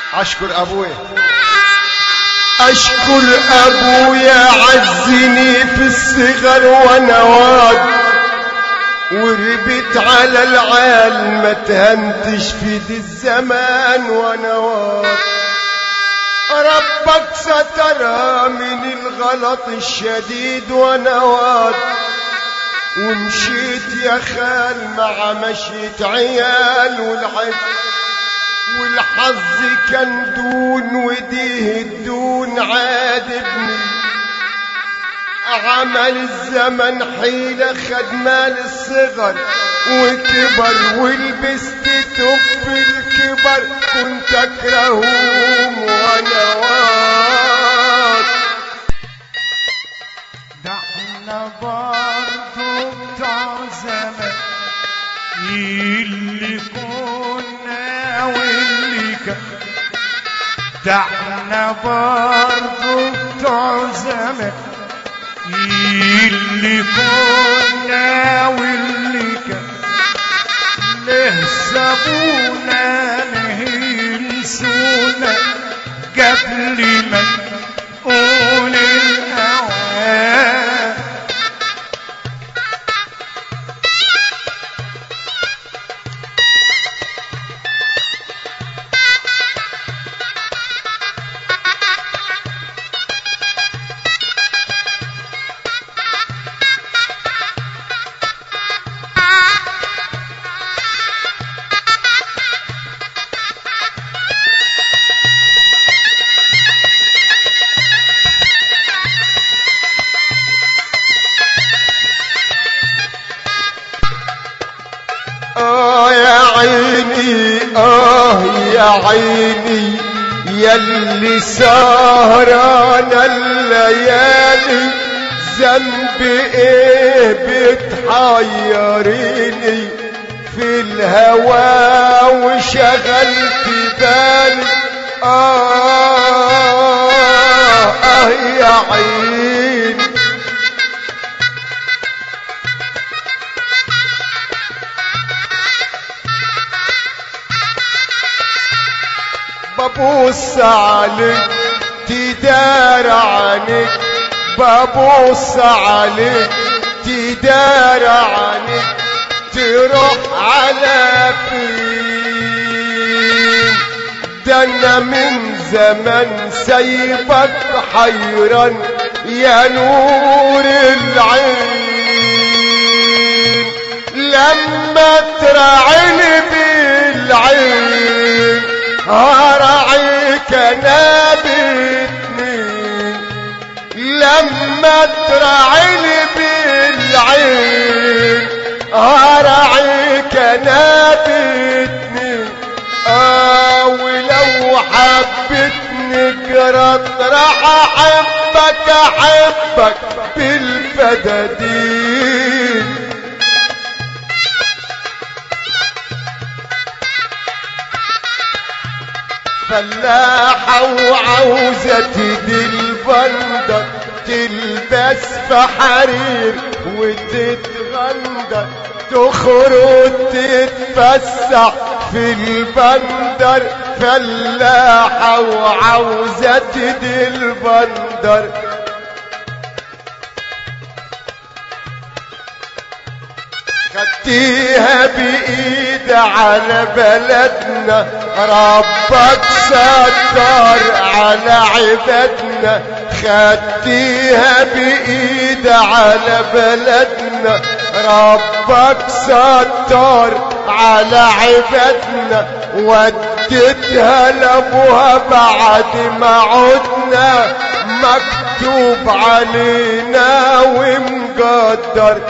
اشكر ابويا اشكر ابويا عزني في الصغر وانا واد وربت على العال ما تهنتش في دي الزمان وانا واد ربك سترى من الغلط الشديد وانا واد ومشيت يا خال مع مشيت عيال والعد والحظ كان دون وديه الدون عادبني عمل الزمن حيلة خد مال الصغر وكبر ولبست تب الكبر كنت اكرههم وانا واد ده احنا برضو بتوع زمان اللي كنا واللي كان ده احنا برضو بتوع زمان اللي كنا واللي كان ليه سابونا نهنسونا قبل ما نقول الأوان آه يا عيني آه يا عيني يلي سهران الليالي ذنب ايه بتحيريني في الهوى وشغلت بالي آه آه يا عيني ببص عليك تدار عنك ببص عليك تدار عنك تروح على فين ده انا من زمان سايبك حيران يا نور العين لما ترعيني بالعين هرعيك انا باتنين لما ترعيني بالعين هرعيك انا باتنين اه ولو حبتني جرت راح احبك احبك بالفدادين فلاحة وعاوزة تدي البندر تلبس في حرير وتتغندر تخرج تتفسح في البندر فلاحة وعاوزة تدي البندر خدتيها بإيد على بلدنا ربك ستار على عبادنا خدتيها بإيد على بلدنا ربك ستار على عبادنا وديتها لابوها بعد ما عدنا مكتوب علينا ومقدر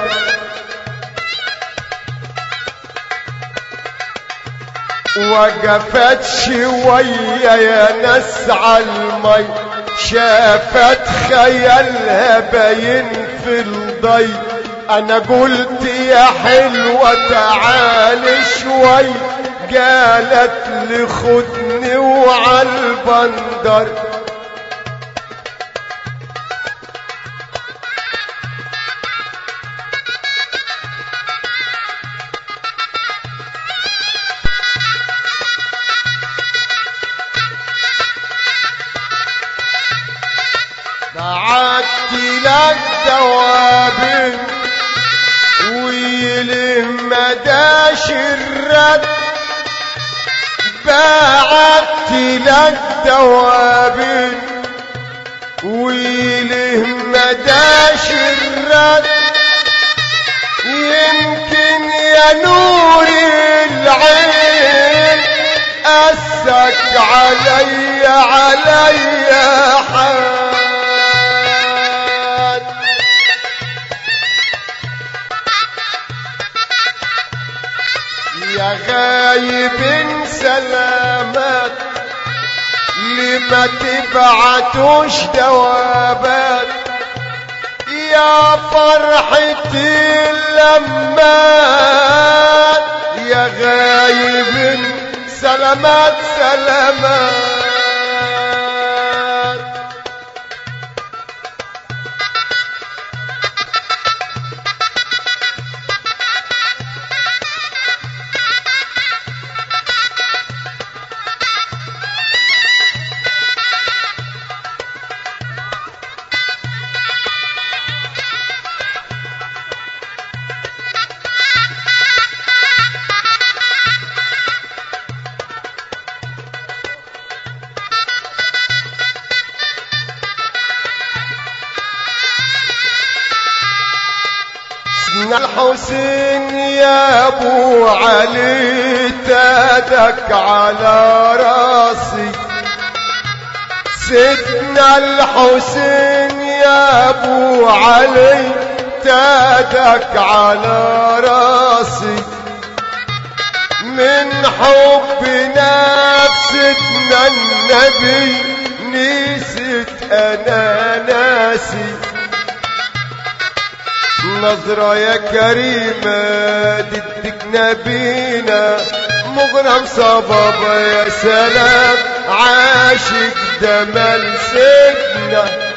وقفت شوية يا ناس عالمي شافت خيالها باين في الضي انا قلت يا حلوة تعالي شوي قالت لي خدني وعالبندر لك دوابين ويله مداش الرد بعت لك دوابين ويله مداش الرد يمكن يا نور العين أسك علي علي حال يا غايب سلامات لما تبعتوش دوابات يا فرحتي اللمات يا غايب سلامات سلامات سيدنا الحسين يا ابو علي تادك على راسي سيدنا الحسين يا ابو علي تادك على راسي من حب نفسنا النبي نسيت انا ناسي نظرة يا كريمة ضدك نبينا مغرم صبابة يا سلام عاشق دمل سيدنا